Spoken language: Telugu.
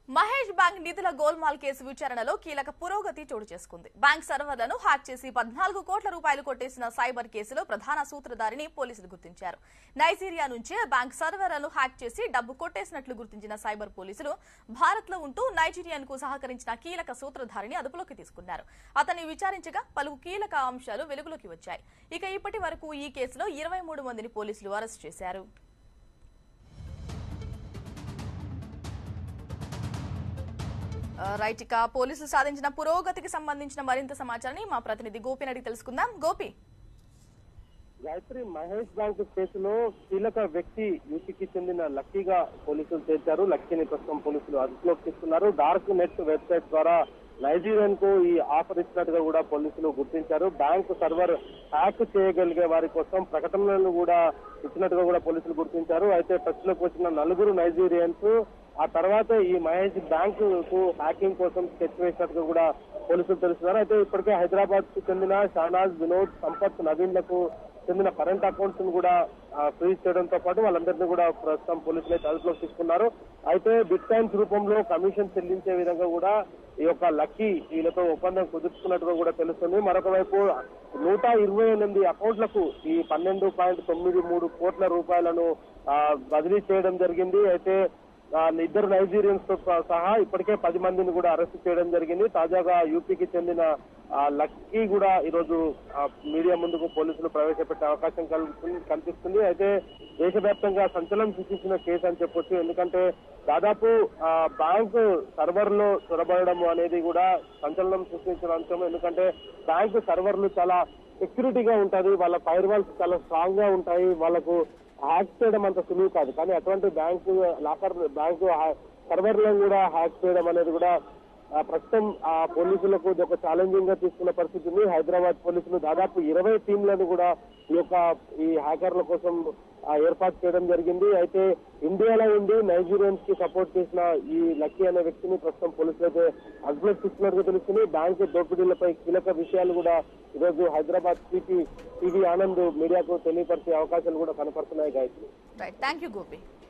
మహేష్ బ్యాంక్ నిధుల గోల్మాల్ కేసు విచారణలో కీలక పురోగతి చోటు చేసుకుంది బ్యాంక్ సర్వర్లను హ్యాక్ చేసి పద్నాలుగు కోట్ల రూపాయలు కొట్టేసిన సైబర్ కేసులో ప్రధాన సూత్రధారిని పోలీసులు గుర్తించారు నైజీరియా నుంచే బ్యాంక్ సర్వర్లను హ్యాక్ చేసి డబ్బు కొట్టేసినట్లు గుర్తించిన సైబర్ పోలీసులు భారత్ లో ఉంటూ నైజీరియాకు సహకరించిన కీలక సూత్రధారిని అదుపులోకి తీసుకున్నారు అతన్ని విచారించగా పలు కీలక అంశాలు వెలుగులోకి వచ్చాయి ఇక ఇప్పటి వరకు ఈ కేసులో ఇరవై మూడు మందిని పోలీసులు అరెస్ట్ చేశారు ఆ, రైట్ ఇక పోలీసులు సాధించిన పురోగతికి సంబంధించిన మరింత సమాచారాన్ని మా ప్రతినిధి గోపిని అడిగి తెలుసుకుందాం గోపి గాయత్రి మహేష్ బ్యాంక్ కేసులో కీలక వ్యక్తి యూపీకి చెందిన లక్కీగా పోలీసులు చేర్చారు లక్కీని ప్రస్తుతం పోలీసులు అదుపులోకి తీసుకున్నారు డార్క్ నెట్ వెబ్సైట్ ద్వారా నైజీరియన్ కు ఈ ఆఫర్ ఇచ్చినట్టుగా కూడా పోలీసులు గుర్తించారు బ్యాంక్ సర్వర్ హ్యాక్ చేయగలిగే వారి కోసం ప్రకటనలను కూడా ఇచ్చినట్టుగా కూడా పోలీసులు గుర్తించారు అయితే టచ్లోకి వచ్చిన నలుగురు నైజీరియన్స్ ఆ తర్వాత ఈ మహేష్ బ్యాంక్ కు హ్యాకింగ్ కోసం స్కెచ్ వేసినట్టుగా కూడా పోలీసులు తెలుస్తున్నారు అయితే ఇప్పటికే హైదరాబాద్ కు చెందిన షానాజ్ వినోద్ సంపత్ నవీన్లకు చెందిన కరెంట్ అకౌంట్స్ ను కూడా ఫ్రీజ్ చేయడంతో పాటు వాళ్ళందరినీ కూడా ప్రస్తుతం పోలీసులు అయితే అదుపులోకి తీసుకున్నారు అయితే బిట్ కాయిన్స్ రూపంలో కమిషన్ చెల్లించే విధంగా కూడా ఈ యొక్క లక్కీ వీళ్ళతో ఒప్పందం కుదుర్చుకున్నట్టుగా కూడా తెలుస్తుంది మరొక వైపు నూట ఇరవై ఎనిమిది అకౌంట్లకు ఈ పన్నెండు పాయింట్ తొమ్మిది మూడు కోట్ల రూపాయలను ఆ, బదిలీ చేయడం జరిగింది అయితే ఆ, ఇద్దరు నైజీరియన్స్ తో సహా ఇప్పటికే పది మందిని కూడా అరెస్ట్ చేయడం జరిగింది తాజాగా యూపీకి చెందిన ఆ, లక్కీ కూడా ఈరోజు ఆ, మీడియా ముందుకు పోలీసులు ప్రవేశపెట్టే అవకాశం కలుగుతుంది కనిపిస్తుంది అయితే దేశవ్యాప్తంగా సంచలనం సృష్టించిన కేసు అని చెప్పొచ్చు ఎందుకంటే దాదాపు ఆ, బ్యాంకు సర్వర్ లో చొరబడడం అనేది కూడా సంచలనం సృష్టించిన అంశం ఎందుకంటే బ్యాంకు సర్వర్లు చాలా సెక్యూరిటీగా ఉంటది వాళ్ళ ఫైర్ వాల్స్ చాలా స్ట్రాంగ్ గా ఉంటాయి వాళ్ళకు హ్యాక్ చేయడం అంత సులువు కాదు కానీ అటువంటి బ్యాంకు లాకర్ బ్యాంకు సర్వర్లను కూడా హ్యాక్ చేయడం అనేది కూడా ఆ, ప్రస్తుతం ఆ పోలీసులకు ఇది ఒక ఛాలెంజింగ్ గా తీసుకున్న పరిస్థితి ఉంది హైదరాబాద్ పోలీసులు దాదాపు ఇరవై టీంలను కూడా ఈ యొక్క ఈ హ్యాకర్ల కోసం ఆ, ఏర్పాటు చేయడం జరిగింది అయితే ఇండియాలో ఉండి నైజీరియన్స్ కి సపోర్ట్ చేసిన ఈ లక్కీ అనే వ్యక్తిని ప్రస్తుతం పోలీసులు అయితే అదుపులోకి తీసుకున్నట్టుగా తెలుస్తుంది బ్యాంకు దోపిడీలపై కీలక విషయాలు కూడా ఈరోజు హైదరాబాద్ సిపి టీవీ ఆనంద్ మీడియాకు తెలియపరిచే అవకాశాలు కూడా కనపడుతున్నాయి Gayatri right thank you Gopi